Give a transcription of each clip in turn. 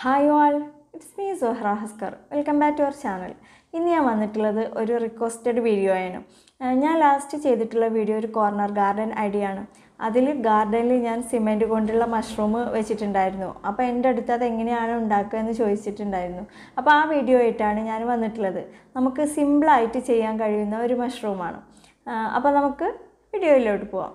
hi all it's me Suhra Haskar welcome back to our channel ഇന്ന് ഞാൻ വന്നിട്ടുള്ളത് ഒരു റിക്വസ്റ്റഡ് വീഡിയോ ആണ് ഏഹ് ഞാൻ ലാസ്റ്റ് ചെയ്തിട്ടുള്ള വീഡിയോ ഒരു കോർണർ ഗാർഡൻ ഐഡിയ ആണ് അതിൽ ഗാർഡനിൽ ഞാൻ സിമെൻറ്റ് കൊണ്ടുള്ള മഷ്റൂം വെച്ചിട്ടുണ്ടായിരുന്നു അപ്പോൾ എൻ്റെ അടുത്ത് അത് എങ്ങനെയാണ് ഉണ്ടാക്കുക എന്ന് ചോദിച്ചിട്ടുണ്ടായിരുന്നു അപ്പോൾ ആ വീഡിയോ ആയിട്ടാണ് ഞാൻ വന്നിട്ടുള്ളത് നമുക്ക് സിമ്പിളായിട്ട് ചെയ്യാൻ കഴിയുന്ന ഒരു മഷ്റൂമാണ് അപ്പോൾ നമുക്ക് വീഡിയോയിലോട്ട് പോവാം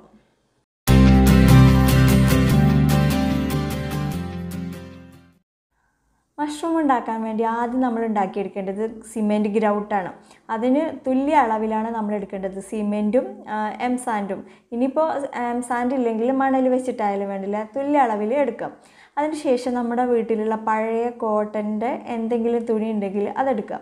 മഷ്റൂം ഉണ്ടാക്കാൻ വേണ്ടി ആദ്യം നമ്മൾ ഉണ്ടാക്കിയെടുക്കേണ്ടത് സിമെൻറ്റ് ഗ്രൗട്ടാണ് അതിന് തുല്യ അളവിലാണ് നമ്മൾ എടുക്കേണ്ടത് സിമെൻറ്റും എം സാൻഡും ഇനിയിപ്പോൾ എം സാൻഡ് ഇല്ലെങ്കിൽ മണൽ വെച്ചിട്ടായാലും വേണ്ടില്ല തുല്യ അളവിൽ എടുക്കാം അതിന് ശേഷം നമ്മുടെ വീട്ടിലുള്ള പഴയ കോട്ടൻ്റെ എന്തെങ്കിലും തുണി ഉണ്ടെങ്കിൽ അതെടുക്കാം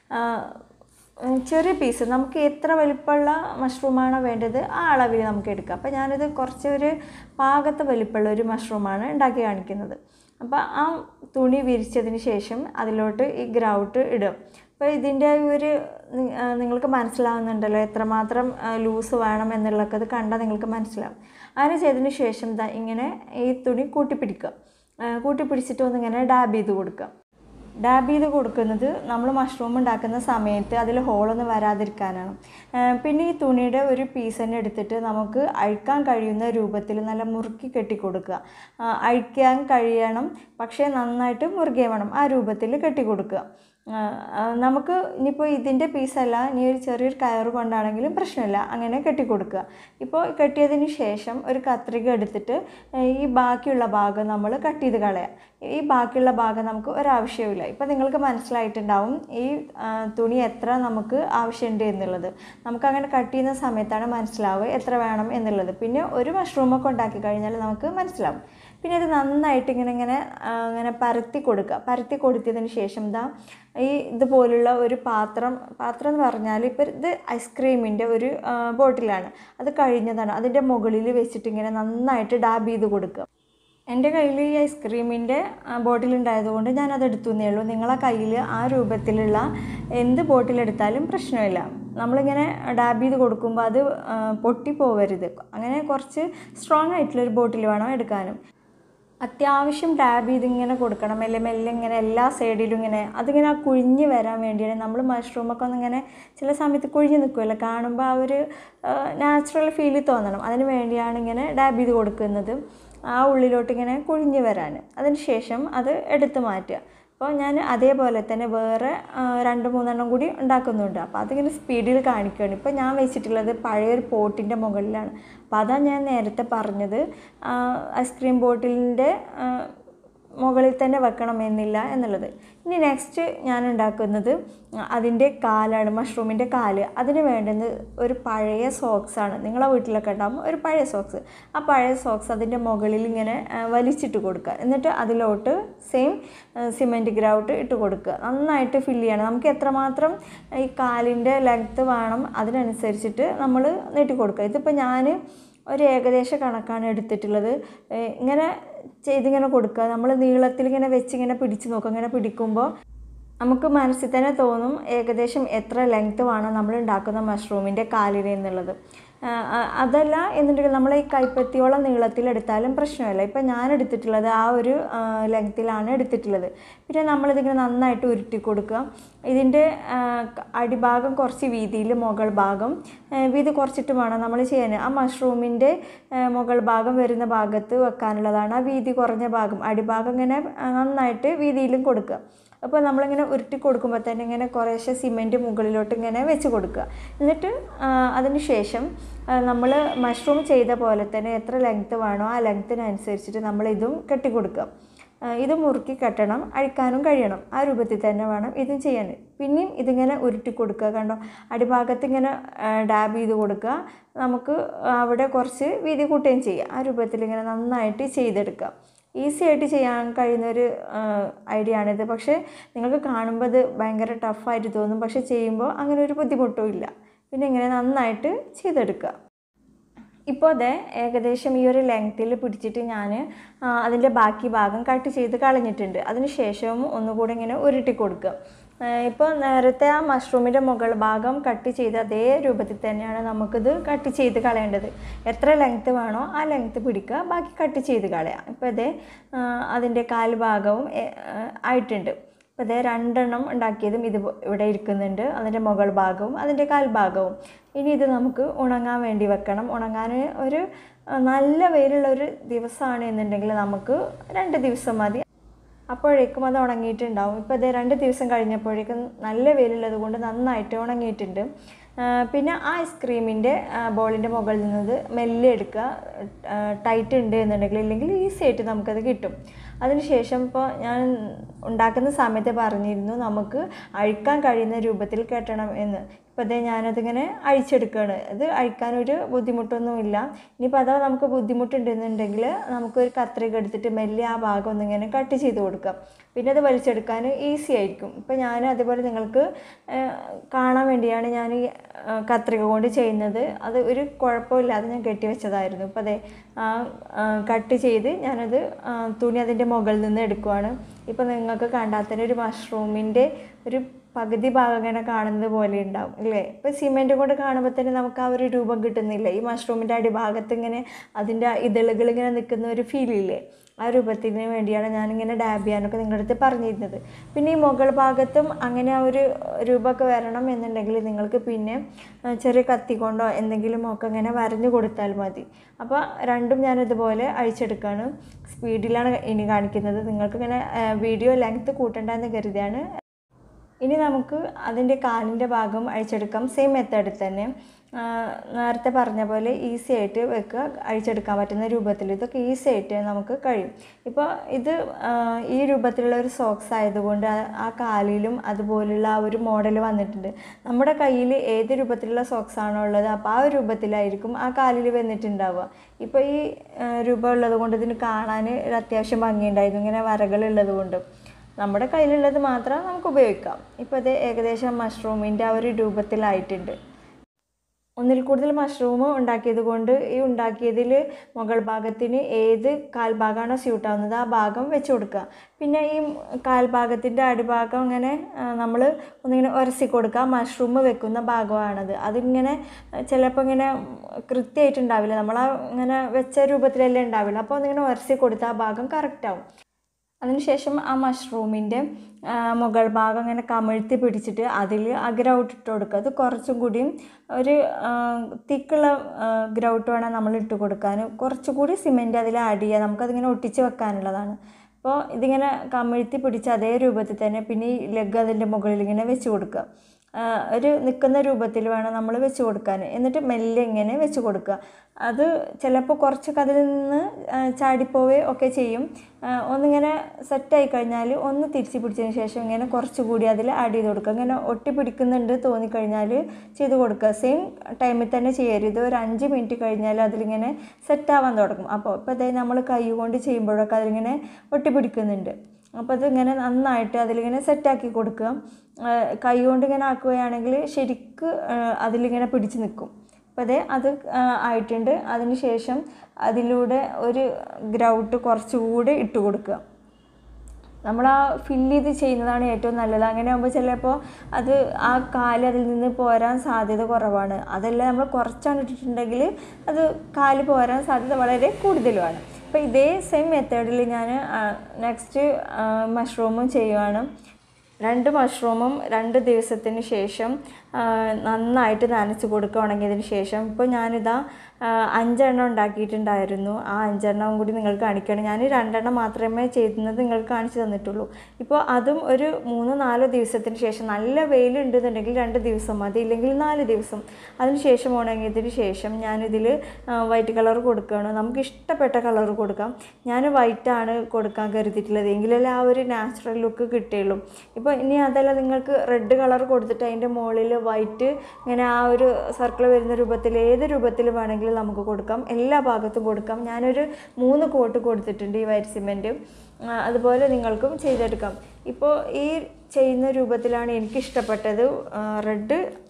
ഉം, ചെറിയ പീസ് നമുക്ക് എത്ര വലിപ്പമുള്ള മഷ്റൂമാണോ വേണ്ടത് ആ അളവിൽ നമുക്ക് എടുക്കാം അപ്പോൾ ഞാനിത് കുറച്ച് ഒരു പാകത്തെ വലിപ്പമുള്ള ഒരു മഷ്റൂമാണ് ഉണ്ടാക്കി കാണിക്കുന്നത് അപ്പോൾ ആ തുണി വിരിച്ചതിന് ശേഷം അതിലോട്ട് ഈ ഗ്രൗട്ട് ഇടും അപ്പോൾ ഇതിൻ്റെ ഒരു നി- ആ, നിങ്ങൾക്ക് മനസ്സിലാവുന്നുണ്ടല്ലോ എത്രമാത്രം ലൂസ് വേണം എന്നുള്ളതൊക്കെ അത് കണ്ടാൽ നിങ്ങൾക്ക് മനസ്സിലാവും അങ്ങനെ ചെയ്തതിന് ശേഷം ദാ ഇങ്ങനെ ഈ തുണി കൂട്ടിപ്പിടിക്കുക ആ, കൂട്ടിപ്പിടിച്ചിട്ട് ഒന്നിങ്ങനെ ഡാബ് ചെയ്ത് കൊടുക്കുക ഡാബ് ചെയ്ത് കൊടുക്കുന്നത് നമ്മൾ മഷ്റൂം ഉണ്ടാക്കുന്ന സമയത്ത് അതിൽ ഹോളൊന്നും വരാതിരിക്കാനാണ് ആ, പിന്നെ ഈ തുണിയുടെ ഒരു പീസ് തന്നെ എടുത്തിട്ട് നമുക്ക് അഴിക്കാൻ കഴിയുന്ന രൂപത്തിൽ നല്ല മുറുക്കി കെട്ടി കൊടുക്കുക ആ, അഴിക്കാൻ കഴിയണം പക്ഷേ നന്നായിട്ട് മുറുകെ വേണം ആ രൂപത്തിൽ കെട്ടി കൊടുക്കുക ആ, ആ, നമുക്ക് ഇനിയിപ്പോൾ ഇതിൻ്റെ പീസല്ല ഇനി ഒരു ചെറിയൊരു കയറ് കൊണ്ടാണെങ്കിലും പ്രശ്നമില്ല അങ്ങനെ കെട്ടി കൊടുക്കുക ഇപ്പോൾ കെട്ടിയതിന് ശേഷം ഒരു കത്രിക എടുത്തിട്ട് ഈ ബാക്കിയുള്ള ഭാഗം നമ്മൾ കട്ട് ചെയ്ത് കളയാം ഈ ബാക്കിയുള്ള ഭാഗം നമുക്ക് ഒരാവശ്യവുമില്ല ഇപ്പോൾ നിങ്ങൾക്ക് മനസ്സിലായിട്ടുണ്ടാവും ഈ ആ, തുണി എത്ര നമുക്ക് ആവശ്യമുണ്ട് എന്നുള്ളത് നമുക്ക് അങ്ങനെ കട്ട് ചെയ്യുന്ന സമയത്താണ് മനസ്സിലാവുക എത്ര വേണം എന്നുള്ളത് പിന്നെ ഒരു മഷ്റൂമൊക്കെ ഉണ്ടാക്കി കഴിഞ്ഞാൽ നമുക്ക് മനസ്സിലാവും പിന്നെ ഇത് നന്നായിട്ട് ഇങ്ങനെ ഇങ്ങനെ ആ, ഇങ്ങനെ പരത്തി കൊടുക്കുക പരത്തി കൊടുത്തതിന് ശേഷം ദാ ഈ ഇതുപോലുള്ള ഒരു പാത്രം പാത്രം എന്ന് പറഞ്ഞാൽ ഇപ്പോൾ ഇത് ഐസ്ക്രീമിൻ്റെ ഒരു ആ, ബോട്ടിലാണ് അത് കഴിഞ്ഞതാണ് അതിൻ്റെ മുകളിൽ വെച്ചിട്ട് ഇങ്ങനെ നന്നായിട്ട് ഡാബ് ചെയ്ത് കൊടുക്കുക എൻ്റെ കയ്യിൽ ഈ ഐസ്ക്രീമിൻ്റെ ബോട്ടിൽ ഉണ്ടായതുകൊണ്ട് ഞാനത് എടുത്തു എന്നേ ഉള്ളൂ നിങ്ങളെ കയ്യിൽ ആ രൂപത്തിലുള്ള എന്ത് ബോട്ടിലെടുത്താലും പ്രശ്നമില്ല നമ്മളിങ്ങനെ ഡാബ് ചെയ്ത് കൊടുക്കുമ്പോൾ അത് ആ, പൊട്ടിപ്പോവരുത് അങ്ങനെ കുറച്ച് സ്ട്രോങ് ആയിട്ടുള്ളൊരു ബോട്ടിൽ വേണം എടുക്കാനും അത്യാവശ്യം ഡാബ് ചെയ്ത് ഇങ്ങനെ കൊടുക്കണം മെല്ലെ മെല്ലെ ഇങ്ങനെ എല്ലാ സൈഡിലും ഇങ്ങനെ അതിങ്ങനെ ആ കുഴിഞ്ഞ് വരാൻ വേണ്ടിയാണ് നമ്മൾ മഷ്റൂമൊക്കെ ഒന്നിങ്ങനെ ചില സമയത്ത് കുഴിഞ്ഞ് നിൽക്കുമല്ലോ കാണുമ്പോൾ ആ ഒരു നാച്ചുറൽ ഫീൽ തോന്നണം അതിന് വേണ്ടിയാണ് ഇങ്ങനെ ഡാബ് ചെയ്ത് കൊടുക്കുന്നത് ആ ഉള്ളിലോട്ട് ഇങ്ങനെ കുഴിഞ്ഞ് വരാൻ അതിന് ശേഷം അത് എടുത്ത് മാറ്റുക അപ്പോൾ ഞാൻ അതേപോലെ തന്നെ വേറെ ആ, രണ്ട് മൂന്നെണ്ണം കൂടി ഉണ്ടാക്കുന്നുണ്ട് അപ്പോൾ അതിങ്ങനെ സ്പീഡിൽ കാണിക്കുകയാണ് ഇപ്പോൾ ഞാൻ വെച്ചിട്ടുള്ളത് പഴയൊരു പോട്ടിൻ്റെ മുകളിലാണ് അപ്പോൾ അതാണ് ഞാൻ നേരത്തെ പറഞ്ഞത് ആ, ഐസ്ക്രീം ബോട്ടിലിൻ്റെ ആ, മുകളിൽ തന്നെ വെക്കണമെന്നില്ല എന്നുള്ളത് ഇനി നെക്സ്റ്റ് ഞാൻ ഉണ്ടാക്കുന്നത് അതിൻ്റെ കാലാണ് മഷ്റൂമിൻ്റെ കാല് അതിന് വേണ്ടുന്നത് ഒരു പഴയ സോക്സാണ് നിങ്ങളെ വീട്ടിലൊക്കെ ഉണ്ടാകും ഒരു പഴയ സോക്സ് ആ പഴയ സോക്സ് അതിൻ്റെ മുകളിൽ ഇങ്ങനെ ആ, വലിച്ചിട്ട് കൊടുക്കുക എന്നിട്ട് അതിലോട്ട് സെയിം സിമെൻറ്റ് ഗ്രൗട്ട് ഇട്ട് കൊടുക്കുക നന്നായിട്ട് ഫില്ല് ചെയ്യണം നമുക്ക് എത്രമാത്രം ഈ കാലിൻ്റെ ലെങ്ത്ത് വേണം അതിനനുസരിച്ചിട്ട് നമ്മൾ നീട്ടി കൊടുക്കുക ഇതിപ്പോൾ ഞാൻ ഒരു ഏകദേശ കണക്കാണ് എടുത്തിട്ടുള്ളത് ഏഹ് ഇങ്ങനെ ചെയ്തിങ്ങനെ കൊടുക്കുക നമ്മൾ നീളത്തിൽ ഇങ്ങനെ വെച്ച് ഇങ്ങനെ പിടിച്ച് നോക്കുക ഇങ്ങനെ പിടിക്കുമ്പോൾ നമുക്ക് മനസ്സിൽ തന്നെ തോന്നും ഏകദേശം എത്ര ലെങ്ത്ത് വേണം നമ്മൾ ഉണ്ടാക്കുന്ന മഷ്റൂമിൻ്റെ കാലിന് എന്നുള്ളത് ആ, ആ, അതല്ല എന്നുണ്ടെങ്കിൽ നമ്മൾ ഈ കൈപ്പത്തിയോളം നീളത്തിലെടുത്താലും പ്രശ്നമില്ല ഇപ്പം ഞാൻ എടുത്തിട്ടുള്ളത് ആ ഒരു ലെങ്ത്തിലാണ് എടുത്തിട്ടുള്ളത് പിന്നെ നമ്മളിതിങ്ങനെ നന്നായിട്ട് ഉരുട്ടി കൊടുക്കുക ഇതിൻ്റെ ആ, ക- അടിഭാഗം കുറച്ച് വീതിയിൽ മുകൾ ഭാഗം ആ, വീതി കുറച്ചിട്ട് വേണം നമ്മൾ ചെയ്യാൻ ആ മഷ്റൂമിൻ്റെ മുകൾ ഭാഗം വരുന്ന ഭാഗത്ത് വെക്കാനുള്ളതാണ് ആ വീതി കുറഞ്ഞ ഭാഗം അടിഭാഗം ഇങ്ങനെ ആ, നന്നായിട്ട് വീതിയിലും കൊടുക്കുക അപ്പോൾ നമ്മളിങ്ങനെ ഉരുട്ടി കൊടുക്കുമ്പോൾ തന്നെ ഇങ്ങനെ കുറേശ്ശെ സിമെൻറ്റ് മുകളിലോട്ട് ഇങ്ങനെ വെച്ച് കൊടുക്കുക എന്നിട്ട് ആ, അതിന് ശേഷം നമ്മൾ മഷ്റൂം ചെയ്ത പോലെ തന്നെ എത്ര ലെങ്ത്ത് വേണോ ആ ലെങ്ത്തിനനുസരിച്ചിട്ട് നമ്മൾ ഇതും കെട്ടി കൊടുക്കുക ആ, ഇത് മുറുക്കി കെട്ടണം അഴിക്കാനും കഴിയണം ആ രൂപത്തിൽ തന്നെ വേണം ഇതും ചെയ്യാൻ പിന്നെയും ഇതിങ്ങനെ ഉരുട്ടി കൊടുക്കുക കണ്ടോ അടിഭാഗത്ത് ഇങ്ങനെ ഡാബ് ചെയ്ത് കൊടുക്കുക നമുക്ക് അവിടെ കുറച്ച് വീതി കൂട്ടുകയും ചെയ്യുക ആ രൂപത്തിൽ ഇങ്ങനെ നന്നായിട്ട് ചെയ്തെടുക്കുക ഈസി ആയിട്ട് ചെയ്യാൻ കഴിയുന്ന ഒരു ഐഡിയ ആണിത് പക്ഷേ നിങ്ങൾക്ക് കാണുമ്പോൾ അത് ഭയങ്കര ടഫായിട്ട് തോന്നും പക്ഷേ ചെയ്യുമ്പോൾ അങ്ങനെ ഒരു ബുദ്ധിമുട്ടും ഇല്ല പിന്നെ ഇങ്ങനെ നന്നായിട്ട് ചെയ്തെടുക്കുക ഇപ്പോൾ അതെ ഏകദേശം ഈ ഒരു ലെങ്ത്തിൽ പിടിച്ചിട്ട് ഞാൻ അതിൻ്റെ ബാക്കി ഭാഗം കട്ട് ചെയ്ത് കളഞ്ഞിട്ടുണ്ട് അതിന് ശേഷം ഒന്നുകൂടി ഇങ്ങനെ ഉരുട്ടി കൊടുക്കുക ഇപ്പോൾ നേരത്തെ ആ മഷ്റൂമിൻ്റെ മുകൾ ഭാഗം കട്ട് ചെയ്ത് അതേ രൂപത്തിൽ തന്നെയാണ് നമുക്കിത് കട്ട് ചെയ്ത് കളയേണ്ടത് എത്ര ലെങ്ത്ത് വേണോ ആ ലെങ്ത്ത് പിടിക്കുക ബാക്കി കട്ട് ചെയ്ത് കളയാം ഇപ്പോൾ ഇതേ അതിൻ്റെ കാൽ ഭാഗവും എ- ആയിട്ടുണ്ട് ഇപ്പോൾ ഇതേ രണ്ടെണ്ണം ഉണ്ടാക്കിയതും ഇത് ഇവിടെ ഇരിക്കുന്നുണ്ട് അതിൻ്റെ മുകൾ ഭാഗവും അതിൻ്റെ കാൽഭാഗവും ഇനി ഇത് നമുക്ക് ഉണങ്ങാൻ വേണ്ടി വെക്കണം ഉണങ്ങാൻ ഒരു ആ, നല്ല വെയിലുള്ള ഒരു ദിവസമാണ് എന്നുണ്ടെങ്കിൽ നമുക്ക് രണ്ട് ദിവസം മതി അപ്പോഴേക്കും അത് ഉണങ്ങിയിട്ടുണ്ടാവും ഇപ്പോൾ ഇത് രണ്ട് ദിവസം കഴിഞ്ഞപ്പോഴേക്കും നല്ല വെയിലുള്ളത് കൊണ്ട് നന്നായിട്ട് ഉണങ്ങിയിട്ടുണ്ട് ആ, പിന്നെ ആ ഐസ്ക്രീമിൻ്റെ ബോളിൻ്റെ മുകളിൽ നിന്നത് മെല്ലെ എടുക്കുക ആ, ടൈറ്റ് ഉണ്ട് എന്നുണ്ടെങ്കിൽ ഇല്ലെങ്കിൽ ഈസി ആയിട്ട് നമുക്കത് കിട്ടും അതിനുശേഷം ഇപ്പോൾ ഞാൻ ഉണ്ടാക്കുന്ന സമയത്ത് പറഞ്ഞിരുന്നു നമുക്ക് അഴിക്കാൻ കഴിയുന്ന രൂപത്തിൽ കെട്ടണം എന്ന് ഇപ്പോൾ അതേ ഞാനതിങ്ങനെ അഴിച്ചെടുക്കുകയാണ് ഇത് അഴിക്കാനൊരു ബുദ്ധിമുട്ടൊന്നുമില്ല ഇനിയിപ്പോൾ അഥവാ നമുക്ക് ബുദ്ധിമുട്ടുണ്ടെന്നുണ്ടെങ്കിൽ നമുക്കൊരു കത്രിക എടുത്തിട്ട് മെല്ലെ ആ ഭാഗം ഒന്നിങ്ങനെ കട്ട് ചെയ്ത് കൊടുക്കാം പിന്നെ അത് വലിച്ചെടുക്കാൻ ഈസി ആയിരിക്കും ഇപ്പോൾ ഞാൻ അതുപോലെ നിങ്ങൾക്ക് ആ, കാണാൻ വേണ്ടിയാണ് ഞാൻ ഈ ആ, കത്രിക കൊണ്ട് ചെയ്യുന്നത് അത് ഒരു കുഴപ്പമില്ലാതെ ഞാൻ കെട്ടി വെച്ചതായിരുന്നു ഇപ്പോൾ അതെ കട്ട് ചെയ്ത് ഞാനത് ആ, തുണി അതിൻ്റെ മുകളിൽ നിന്ന് എടുക്കുവാണ് ഇപ്പോൾ നിങ്ങൾക്ക് കണ്ടാൽ തന്നെ ഒരു മഷ്റൂമിൻ്റെ ഒരു പകുതി ഭാഗം ഇങ്ങനെ കാണുന്നത് പോലെ ഉണ്ടാവും അല്ലേ ഇപ്പോൾ സിമെൻറ്റ് കൊണ്ട് കാണുമ്പോൾ തന്നെ നമുക്ക് ആ ഒരു രൂപം കിട്ടുന്നില്ല ഈ മഷ്റൂമിൻ്റെ അടിഭാഗത്ത് ഇങ്ങനെ അതിൻ്റെ ഇതളുകൾ ഇങ്ങനെ നിൽക്കുന്ന ഒരു ഫീലില്ലേ ആ രൂപത്തിന് വേണ്ടിയാണ് ഞാനിങ്ങനെ ഡാബ് ചെയ്യാനൊക്കെ നിങ്ങളുടെ അടുത്ത് പറഞ്ഞിരുന്നത് പിന്നെ ഈ മുകൾ ഭാഗത്തും അങ്ങനെ ആ ഒരു രൂപമൊക്കെ വരണം എന്നുണ്ടെങ്കിൽ നിങ്ങൾക്ക് പിന്നെ ആ, ചെറിയ കത്തി കൊണ്ടോ എന്തെങ്കിലും ഒക്കെ ഇങ്ങനെ വരഞ്ഞു കൊടുത്താൽ മതി അപ്പോൾ രണ്ടും ഞാനിതുപോലെ അഴിച്ചെടുക്കുകയാണ് സ്പീഡിലാണ് ഇനി കാണിക്കുന്നത് നിങ്ങൾക്ക് ഇങ്ങനെ വീഡിയോ ലെങ്ത്ത് കൂട്ടണ്ടെന്ന് കരുതിയാണ് ഇനി നമുക്ക് അതിൻ്റെ കാലിൻ്റെ ഭാഗം അഴിച്ചെടുക്കാം സെയിം മെത്തേഡിൽ തന്നെ ആ, നേരത്തെ പറഞ്ഞ പോലെ ഈസി ആയിട്ട് വെക്കുക അഴിച്ചെടുക്കാൻ പറ്റുന്ന രൂപത്തിൽ ഇതൊക്കെ ഈസി ആയിട്ട് നമുക്ക് കഴിയും ഇപ്പോൾ ഇത് ആ, ഈ രൂപത്തിലുള്ള ഒരു സോക്സ് ആയതുകൊണ്ട് ആ- ആ കാലിലും അതുപോലുള്ള ആ ഒരു മോഡൽ വന്നിട്ടുണ്ട് നമ്മുടെ കയ്യിൽ ഏത് രൂപത്തിലുള്ള സോക്സ് ആണോ ഉള്ളത് അപ്പോൾ ആ ഒരു രൂപത്തിലായിരിക്കും ആ കാലിൽ വന്നിട്ടുണ്ടാവുക ഇപ്പോൾ ഈ ആ, രൂപം ഉള്ളത് കൊണ്ട് ഇതിന് കാണാൻ ഒരു അത്യാവശ്യം ഭംഗിയുണ്ടായിരുന്നു ഇങ്ങനെ വരകളുള്ളത് കൊണ്ട് നമ്മുടെ കയ്യിലുള്ളത് മാത്രം നമുക്ക് ഉപയോഗിക്കാം ഇപ്പോൾ ഇത് ഏകദേശം മഷ്റൂമിൻ്റെ ആ ഒരു രൂപത്തിലായിട്ടുണ്ട് ഒന്നിൽ കൂടുതൽ മഷ്റൂം ഉണ്ടാക്കിയത് കൊണ്ട് ഈ ഉണ്ടാക്കിയതിൽ മുകൾ ഭാഗത്തിന് ഏത് കാൽഭാഗമാണോ സ്യൂട്ട് ആവുന്നത് ആ ഭാഗം വെച്ച് കൊടുക്കുക പിന്നെ ഈ കാൽഭാഗത്തിൻ്റെ അടിഭാഗം ഇങ്ങനെ നമ്മൾ ഒന്നിങ്ങനെ ഉരസി കൊടുക്കുക മഷ്റൂം വെക്കുന്ന ഭാഗമാണത് അതിങ്ങനെ ചിലപ്പോൾ ഇങ്ങനെ കൃത്യമായിട്ടുണ്ടാവില്ല നമ്മൾ ആ ഇങ്ങനെ വെച്ച രൂപത്തിലല്ലേ ഉണ്ടാവില്ല അപ്പോൾ ഒന്നിങ്ങനെ ഉരസി കൊടുത്താൽ ആ ഭാഗം കറക്റ്റ് ആവും അതിനുശേഷം ആ മഷ്റൂമിൻ്റെ മുകൾ ഭാഗം ഇങ്ങനെ കമിഴ്ത്തി പിടിച്ചിട്ട് അതിൽ ആ ഗ്രൗട്ട് ഇട്ട് കൊടുക്കുക അത് കുറച്ചും കൂടിയും ഒരു തിക്കുള്ള ഗ്രൗട്ട് വേണം നമ്മൾ ഇട്ട് കൊടുക്കാൻ കുറച്ചുകൂടി സിമെൻറ്റ് അതിൽ ആഡ് ചെയ്യുക നമുക്കതിങ്ങനെ ഒട്ടിച്ച് വെക്കാനുള്ളതാണ് അപ്പോൾ ഇതിങ്ങനെ കമിഴ്ത്തി പിടിച്ച് അതേ രൂപത്തിൽ തന്നെ പിന്നെ ഈ ലെഗ് അതിൻ്റെ മുകളിൽ ഇങ്ങനെ വെച്ച് കൊടുക്കുക ആ, ഒരു നിൽക്കുന്ന രൂപത്തിൽ വേണം നമ്മൾ വെച്ച് കൊടുക്കാൻ എന്നിട്ട് മെല്ലെ ഇങ്ങനെ വെച്ച് കൊടുക്കുക അത് ചിലപ്പോൾ കുറച്ചൊക്കെ അതിൽ നിന്ന് ആ, ചാടിപ്പോവേ ഒക്കെ ചെയ്യും ആ, ഒന്നിങ്ങനെ സെറ്റായി കഴിഞ്ഞാൽ ഒന്ന് തിരിച്ച് പിടിച്ചതിന് ശേഷം ഇങ്ങനെ കുറച്ചുകൂടി അതിൽ ആഡ് ചെയ്ത് കൊടുക്കുക ഇങ്ങനെ ഒട്ടി പിടിക്കുന്നുണ്ട് തോന്നിക്കഴിഞ്ഞാൽ ചെയ്ത് കൊടുക്കുക സെയിം ടൈമിൽ തന്നെ ചെയ്യരുത് ഒരു അഞ്ച് മിനിറ്റ് കഴിഞ്ഞാൽ അതിലിങ്ങനെ സെറ്റാവാൻ തുടങ്ങും അപ്പോൾ ഇപ്പോൾ അതായത് നമ്മൾ കൈ കൊണ്ട് ചെയ്യുമ്പോഴൊക്കെ അതിലിങ്ങനെ ഒട്ടി പിടിക്കുന്നുണ്ട് അപ്പോൾ അതിങ്ങനെ നന്നായിട്ട് അതിലിങ്ങനെ സെറ്റാക്കി കൊടുക്കുക ആ, കൈ കൊണ്ട് ഇങ്ങനെ ആക്കുകയാണെങ്കിൽ ശരിക്ക് ആ, അതിലിങ്ങനെ പിടിച്ച് നിൽക്കും അപ്പോൾ അതെ അത് ആ, ആയിട്ടുണ്ട് അതിന് ശേഷം അതിലൂടെ ഒരു ഗ്രൗട്ട് കുറച്ചുകൂടി ഇട്ട് കൊടുക്കുക നമ്മൾ ആ ഫില്ല് ചെയ്ത് ചെയ്യുന്നതാണ് ഏറ്റവും നല്ലത് അങ്ങനെ ആകുമ്പോൾ ചിലപ്പോൾ അത് ആ കാല് അതിൽ നിന്ന് പോരാൻ സാധ്യത കുറവാണ് അതെല്ലാം നമ്മൾ കുറച്ചാണ് ഇട്ടിട്ടുണ്ടെങ്കിൽ അത് കാല് പോരാൻ സാധ്യത വളരെ കൂടുതലുമാണ് അപ്പോൾ ഇതേ സെയിം മെത്തേഡിൽ ഞാൻ നെക്സ്റ്റ് മഷ്റൂമും ചെയ്യുവാണ് രണ്ട് മഷ്റൂമും രണ്ട് ദിവസത്തിന് ശേഷം ആ, നന്നായിട്ട് നനച്ച് കൊടുക്കുക ഉണങ്ങിയതിന് ശേഷം ഇപ്പോൾ ഞാനിതാ ആ, അഞ്ചെണ്ണം ഉണ്ടാക്കിയിട്ടുണ്ടായിരുന്നു ആ അഞ്ചെണ്ണം കൂടി നിങ്ങൾക്ക് കാണിക്കണം ഞാൻ രണ്ടെണ്ണം മാത്രമേ ചെയ്യുന്നത് നിങ്ങൾക്ക് കാണിച്ചു തന്നിട്ടുള്ളൂ ഇപ്പോൾ അതും ഒരു മൂന്നോ നാലോ ദിവസത്തിന് ശേഷം നല്ല വെയിലുണ്ടെന്നുണ്ടെങ്കിൽ രണ്ട് ദിവസം മതി ഇല്ലെങ്കിൽ നാല് ദിവസം അതിന് ശേഷം ഉണങ്ങിയതിന് ശേഷം ഞാനിതിൽ വൈറ്റ് കളർ കൊടുക്കുകയാണ് നമുക്ക് ഇഷ്ടപ്പെട്ട കളർ കൊടുക്കാം ഞാൻ വൈറ്റാണ് കൊടുക്കാൻ കരുതിയിട്ടുള്ളത് എങ്കിലല്ലേ ആ ഒരു നാച്ചുറൽ ലുക്ക് കിട്ടുകയുള്ളൂ ഇപ്പോൾ ഇനി അതല്ല നിങ്ങൾക്ക് റെഡ് കളർ കൊടുത്തിട്ട് അതിൻ്റെ മുകളിൽ വൈറ്റ് ഇങ്ങനെ ആ ഒരു സർക്കിൾ വരുന്ന രൂപത്തിൽ ഏത് രൂപത്തിൽ വേണമെങ്കിലും നമുക്ക് കൊടുക്കാം എല്ലാ ഭാഗത്തും കൊടുക്കാം ഞാനൊരു മൂന്ന് കോട്ട് കൊടുത്തിട്ടുണ്ട് ഈ വൈറ്റ് സിമെൻറ്റ് അതുപോലെ നിങ്ങൾക്കും ചെയ്തെടുക്കാം ഇപ്പോൾ ഈ ചെയ്യുന്ന രൂപത്തിലാണ് എനിക്ക് ഇഷ്ടപ്പെട്ടത് റെഡ്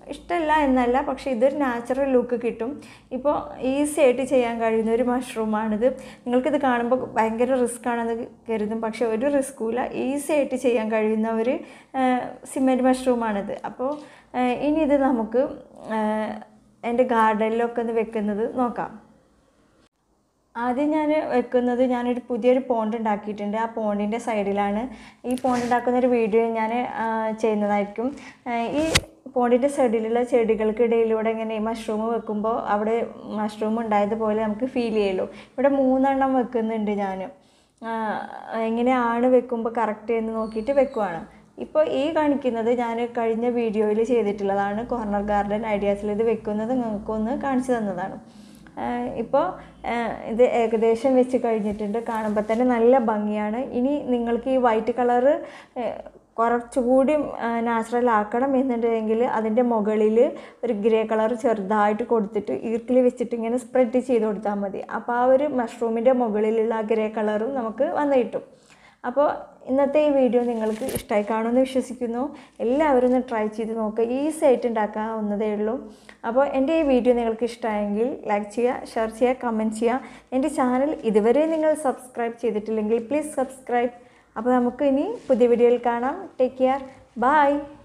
ഇഷ്ടമല്ല എന്നല്ല പക്ഷേ ഇതൊരു നാച്ചുറൽ ലുക്ക് കിട്ടും ഇപ്പോൾ ഈസി ആയിട്ട് ചെയ്യാൻ കഴിയുന്ന ഒരു മഷ്റൂമാണിത് നിങ്ങൾക്കിത് കാണുമ്പോൾ ഭയങ്കര റിസ്ക് ആണെന്ന് കരുതും പക്ഷേ ഒരു റിസ്ക്കുമില്ല ഈസി ആയിട്ട് ചെയ്യാൻ കഴിയുന്ന ഒരു സിമെൻറ്റ് മഷ്റൂമാണിത് അപ്പോൾ ആ, ഇനി ഇത് നമുക്ക് ആ, എൻ്റെ ഗാർഡനിലൊക്കെ ഒന്ന് വെക്കുന്നത് നോക്കാം ആദ്യം ഞാൻ വെക്കുന്നത് ഞാനൊരു പുതിയൊരു പോണ്ട് ഉണ്ടാക്കിയിട്ടുണ്ട് ആ പോണ്ടിൻ്റെ സൈഡിലാണ് ഈ പോണ്ട് ഉണ്ടാക്കുന്ന ഒരു വീഡിയോ ഞാൻ ആ, ചെയ്യുന്നതായിരിക്കും ആ, ഈ പോണ്ടിൻ്റെ സൈഡിലുള്ള ചെടികൾക്കിടയിലൂടെ ഇങ്ങനെ ഈ മഷ്റൂം വെക്കുമ്പോൾ അവിടെ മഷ്റൂം ഉണ്ടായതുപോലെ നമുക്ക് ഫീൽ ചെയ്യുള്ളൂ ഇവിടെ മൂന്നെണ്ണം വെക്കുന്നുണ്ട് ഞാൻ എങ്ങനെയാണ് വെക്കുമ്പോൾ കറക്റ്റ് എന്ന് നോക്കിയിട്ട് വെക്കുവാണ് ഇപ്പോൾ ഈ കാണിക്കുന്നത് ഞാൻ കഴിഞ്ഞ വീഡിയോയിൽ ചെയ്തിട്ടുള്ളതാണ് കോർണർ ഗാർഡൻ ഐഡിയാസിൽ ഇത് വെക്കുന്നത് നിങ്ങൾക്കൊന്ന് കാണിച്ചു തന്നതാണ് ഇപ്പോൾ ഇത് ഏകദേശം വെച്ച് കഴിഞ്ഞിട്ടുണ്ട് കാണുമ്പോൾ തന്നെ നല്ല ഭംഗിയാണ് ഇനി നിങ്ങൾക്ക് ഈ വൈറ്റ് കളറ് കുറച്ചുകൂടി നാച്ചുറൽ ആക്കണം എന്നുണ്ടെങ്കിൽ അതിൻ്റെ മുകളിൽ ഒരു ഗ്രേ കളർ ചെറുതായിട്ട് കൊടുത്തിട്ട് ഈർക്കിൽ വെച്ചിട്ട് ഇങ്ങനെ സ്പ്രെഡ് ചെയ്ത് കൊടുത്താൽ മതി അപ്പോൾ ആ ഒരു മഷ്റൂമിൻ്റെ മുകളിലുള്ള ആ ഗ്രേ കളറും നമുക്ക് വന്ന് കിട്ടും അപ്പോൾ ഇന്നത്തെ ഈ വീഡിയോ നിങ്ങൾക്ക് ഇഷ്ടമായി കാണുമെന്ന് വിശ്വസിക്കുന്നു എല്ലാവരും ഒന്ന് ട്രൈ ചെയ്ത് നോക്കുക ഈസി ആയിട്ട് ഉണ്ടാക്കാവുന്നതേ ഉള്ളൂ അപ്പോൾ എൻ്റെ ഈ വീഡിയോ നിങ്ങൾക്ക് ഇഷ്ടമായെങ്കിൽ ലൈക്ക് ചെയ്യുക ഷെയർ ചെയ്യുക കമൻറ്റ് ചെയ്യുക എൻ്റെ ചാനൽ ഇതുവരെ നിങ്ങൾ സബ്സ്ക്രൈബ് ചെയ്തിട്ടില്ലെങ്കിൽ പ്ലീസ് സബ്സ്ക്രൈബ് അപ്പോൾ നമുക്ക് ഇനി പുതിയ വീഡിയോയിൽ കാണാം ടേക്ക് കെയർ ബൈ